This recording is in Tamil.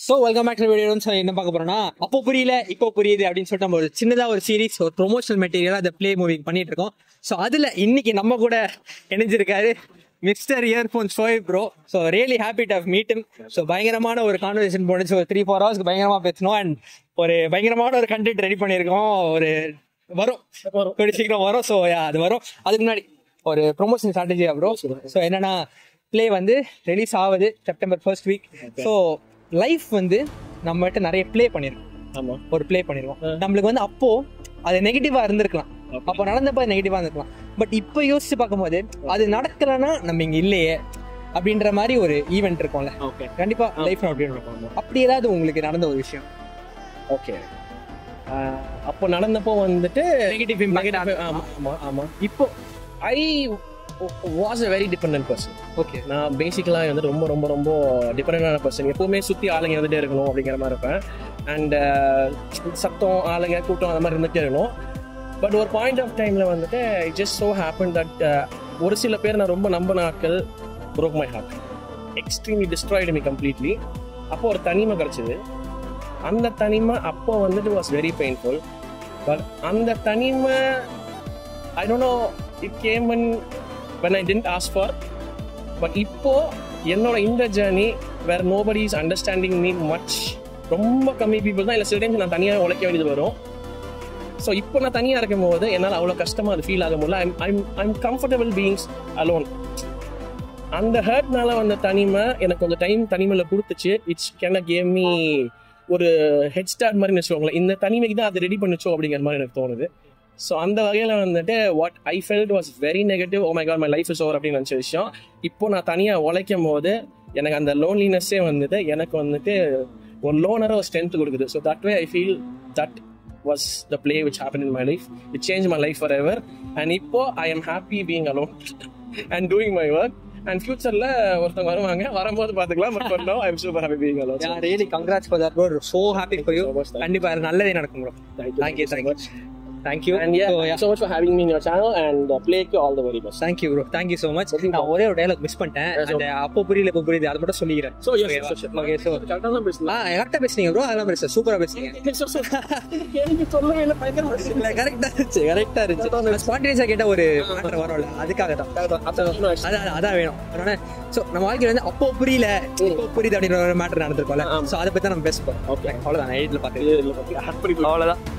So welcome back to video என்ன பார்க்க போறோம்னா அப்போ புரியல இப்போ புரியுது அப்படின்னு சொல்லிட்டு நம்ம ஒரு சின்னதா ஒரு சீரிஸ் ஒரு ப்ரொமோஷனல் மெட்டீரியல் அதை ப்ளே மூவிங் பண்ணிட்டு இருக்கோம் ஸோ அதுல இன்னைக்கு நம்ம கூட இணைஞ்சிருக்காரு மிஸ்டர் இயர்ஃபோன் ஷோய் bro so really happy to meet him so பயங்கரமான ஒரு கான்வர்சேஷன் போனுச்சு ஒரு த்ரீ ஃபோர் ஹவர்ஸ்க்கு பயங்கரமா பேசணும் அண்ட் ஒரு பயங்கரமான ஒரு கண்டென்ட் ரெடி பண்ணியிருக்கோம் ஒரு வரும் வரும் கூடிய சீக்கிரம் வரும் ஸோ அது வரும் அதுக்கு முன்னாடி ஒரு ப்ரொமோஷன் ஸ்ட்ராட்டஜியா ப்ரோ ஸோ என்னன்னா ப்ளே வந்து ரிலீஸ் ஆகுது September first week so life வந்து நம்மகிட்ட நிறைய ப்ளே பண்ணிருக்கோம் ஆமா ஒரு ப்ளே பண்ணிருக்கோம் நம்மளுக்கு வந்து அப்போ அது நெகட்டிவா இருந்திருக்கலாம் அப்போ நடந்தப்ப நெகட்டிவா இருந்திருக்கலாம் பட் இப்போ யோசிச்சு பார்க்கும்போது அது நடக்கலன்னா நம்ம இங்க இல்லையே அப்படின்ற மாதிரி ஒரு ஈவெண்ட் இருக்கும்ல ஓகே கண்டிப்பா லைஃப் அப்படின்னு இருக்கும் அப்படி ஏதாவது உங்களுக்கு நடந்த ஒரு விஷயம் ஓகே அப்போ நடந்தப்போ வந்துட்டு நெகட்டிவ் negative- ஆமா ஆமா ஆமா இப்போ I was a very depend person okay நான் பேசிக்கலாக வந்து ரொம்ப ரொம்ப ரொம்ப டிபெண்டான பர்சன் எப்பவுமே சுற்றி ஆளுங்க இருந்துகிட்டே இருக்கணும் அப்படிங்கிற மாதிரி இருப்பேன் அண்ட் சத்தம் ஆளுங்க கூட்டம் அந்த மாதிரி இருந்துகிட்டே இருக்கணும் பட் ஒரு பாயிண்ட் ஆஃப் டைமில் வந்துட்டு it just so happen that ஒரு சில பேர் நான் ரொம்ப நம்பின ஆட்கள் broke my heart extremely destroyed me completely அப்போ ஒரு தனிமை கிடச்சிது அந்த தனிமை அப்போ வந்துட்டு வாஸ் வெரி பெயின்ஃபுல் பட் அந்த தனிமை I don't know it came on when I didn't ask for but இப்போ என்னோட இந்த ஜேர்னி வேற nobody is understanding me much ரொம்ப கம்மி பீப்புள் தான் இல்லை சில டைம்ஸ் நான் தனியாக உழைக்க வேண்டியது வரும் ஸோ இப்போ நான் தனியாக இருக்கும் போது என்னால் அவ்வளோ கஷ்டமாக அது ஃபீல் ஆக முடியல I'm I'm I'm comfortable beings alone அந்த ஹர்ட்னால வந்த தனிமை எனக்கு கொஞ்சம் டைம் தனிமையில் கொடுத்துச்சு இட்ஸ் கேன் கேம் மீ ஒரு ஹெட் ஸ்டார்ட் மாதிரி வச்சுக்கோங்களேன் இந்த தனிமைக்கு தான் அது ரெடி பண்ணுச்சோ அப்படிங்கிற மாதிரி எனக்கு தோணுது ஸோ அந்த வகையில் வந்துட்டு what I felt was very negative oh my God my life is over அப்படின்னு நினச்ச விஷயம் இப்போ நான் தனியாக உழைக்கும் போது எனக்கு அந்த லோன்லினஸ்ஸே வந்துட்டு எனக்கு வந்துட்டு ஒரு லோனராக ஒரு ஸ்ட்ரென்த் கொடுக்குது so that way I feel that was the play which happen in my life it change my life forever and இப்போ I am happy being alone and doing my work and ஃபியூச்சர்ல ஒருத்தவங்க வருவாங்க வரும்போது பார்த்துக்கலாம் பட் பண்ணோம் I am super happy being alone really congrats for that bro so happy for you So much thank you. கண்டிப்பா அது நல்லதே நடக்கும் bro thank you thank you thank you And yeah, thank you so much for having me in your channel and uh, play all the very best. Thank you bro thank you so much Welcome. நான் ஒரே ஒரு டயலாக் மிஸ் பண்ணிட்டேன் Yes, அந்த அப்போ புரியல இப்போ புரியுது அது மட்டும் சொல்லிக்கிறேன் So yes, Okay, yes, yes. okay, so கரெக்டா தான் ஆ பேசலாம். கரெக்டா பேசுனீங்க ப்ரோ அதெல்லாம் பேச சூப்பரா பேசுனீங்க கேள்வி சொல்லவே இல்லை, பயங்கரமா இருக்கு. இல்ல கரெக்டா இருந்துச்சு கரெக்டா இருந்துச்சு ஸ்பான்டேனியஸா கேட்ட ஒரு மாற்றம் வரும்ல அதுக்காக தான் அதான் அதான் வேணும் அதனால சோ நம்ம வாழ்க்கையில வந்து அப்போ புரியல இப்போ புரியுது அப்படின்ற ஒரு மேட்டர் நடந்திருக்கோம்ல ஆமா. சோ அதை பத்தி தான் நம்ம பேச போறோம் Okay. அவ்வளவுதான் எயிட்ல பாத்து இது இல்ல, add பண்ணிக்கலாம். அவ்வளவுதான்